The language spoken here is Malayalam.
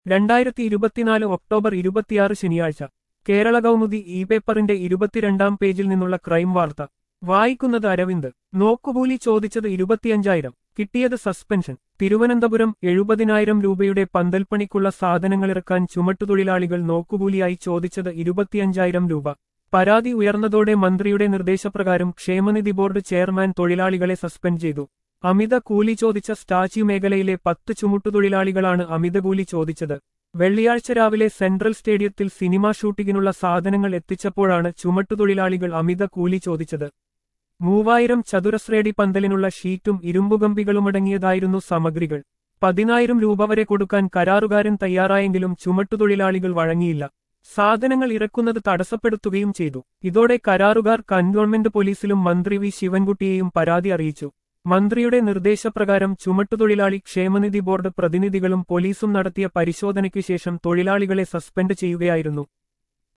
രണ്ടായിരത്തി ഇരുപത്തിനാല് ഒക്ടോബർ ഇരുപത്തിയാറ് ശനിയാഴ്ച കേരള കൗമുദി ഇ പേപ്പറിന്റെ ഇരുപത്തിരണ്ടാം പേജിൽ നിന്നുള്ള ക്രൈം വാർത്ത വായിക്കുന്നത് അരവിന്ദ് നോക്കുകൂലി ചോദിച്ചത് ഇരുപത്തിയഞ്ചായിരം കിട്ടിയത് സസ്പെൻഷൻ തിരുവനന്തപുരം എഴുപതിനായിരം രൂപയുടെ പന്തൽപ്പണിക്കുള്ള സാധനങ്ങളിറക്കാൻ ചുമട്ടുതൊഴിലാളികൾ നോക്കുകൂലിയായി ചോദിച്ചത് ഇരുപത്തിയഞ്ചായിരം രൂപ പരാതി ഉയർന്നതോടെ മന്ത്രിയുടെ നിർദ്ദേശപ്രകാരം ക്ഷേമനിധി ബോർഡ് ചെയർമാൻ തൊഴിലാളികളെ സസ്പെൻഡ് ചെയ്തു അമിത കൂലി ചോദിച്ച സ്റ്റാച്യു മേഖലയിലെ പത്ത് ചുമട്ടുതൊഴിലാളികളാണ് അമിത കൂലി ചോദിച്ചത് വെള്ളിയാഴ്ച രാവിലെ സെൻട്രൽ സ്റ്റേഡിയത്തിൽ സിനിമാ ഷൂട്ടിങ്ങിനുള്ള സാധനങ്ങൾ എത്തിച്ചപ്പോഴാണ് ചുമട്ടുതൊഴിലാളികൾ അമിത കൂലി ചോദിച്ചത് മൂവായിരം ചതുരശ്രേടി പന്തലിനുള്ള ഷീറ്റും ഇരുമ്പുകമ്പികളുമടങ്ങിയതായിരുന്നു സാമഗ്രികൾ പതിനായിരം രൂപ വരെ കൊടുക്കാൻ കരാറുകാരൻ തയ്യാറായെങ്കിലും ചുമട്ടുതൊഴിലാളികൾ വഴങ്ങിയില്ല സാധനങ്ങൾ ഇറക്കുന്നത് തടസ്സപ്പെടുത്തുകയും ചെയ്തു ഇതോടെ കരാറുകാർ കന്റോൺമെന്റ് പോലീസിലും മന്ത്രി വി ശിവൻകുട്ടിയെയും പരാതി അറിയിച്ചു മന്ത്രിയുടെ നിർദ്ദേശപ്രകാരം ചുമട്ടുതൊഴിലാളി ക്ഷേമനിധി ബോർഡ് പ്രതിനിധികളും പോലീസും നടത്തിയ പരിശോധനയ്ക്കു ശേഷം തൊഴിലാളികളെ സസ്പെൻഡ് ചെയ്യുകയായിരുന്നു